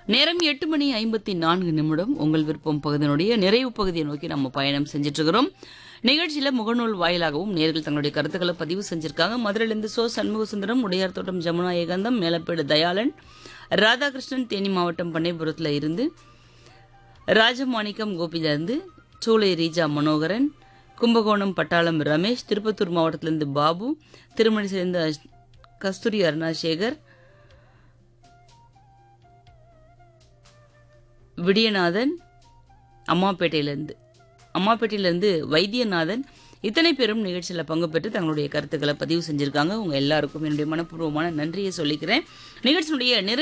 நேரம் எட்டு மணி ஐம்பத்தி நான்கு நிமிடம் உங்கள் விருப்பம் பகுதியினுடைய நிறைவு பகுதியை நோக்கி நம்ம பயணம் செஞ்சுட்டு இருக்கிறோம் நிகழ்ச்சியில முகநூல் வாயிலாகவும் நேர்கள் தங்களுடைய கருத்துக்களை பதிவு செஞ்சிருக்காங்க மதுரையிலிருந்து சோ சண்முக சுந்தரம் உடையார் தோட்டம் ஜமுனா ஏகாந்தம் மேலப்பேடு தயாளன் ராதாகிருஷ்ணன் தேனி மாவட்டம் பண்ணைபுரத்துல இருந்து ராஜமாணிக்கம் கோபிலிருந்து சூளை ரீஜா மனோகரன் கும்பகோணம் பட்டாளம் ரமேஷ் திருப்பத்தூர் மாவட்டத்திலிருந்து பாபு திருமணி சேர்ந்த கஸ்தூரி அருணாசேகர் விடியநாதன் அம்மாப்பேட்டையிலேருந்து அம்மாப்பேட்டையிலேருந்து வைத்தியநாதன் இத்தனை பேரும் நிகழ்ச்சியில் பங்கு பெற்று தங்களுடைய கருத்துக்களை பதிவு செஞ்சிருக்காங்க உங்க எல்லாருக்கும் என்னுடைய மனப்பூர்வமான நன்றியை சொல்லிக்கிறேன் நிகழ்ச்சியினுடைய நிறைவு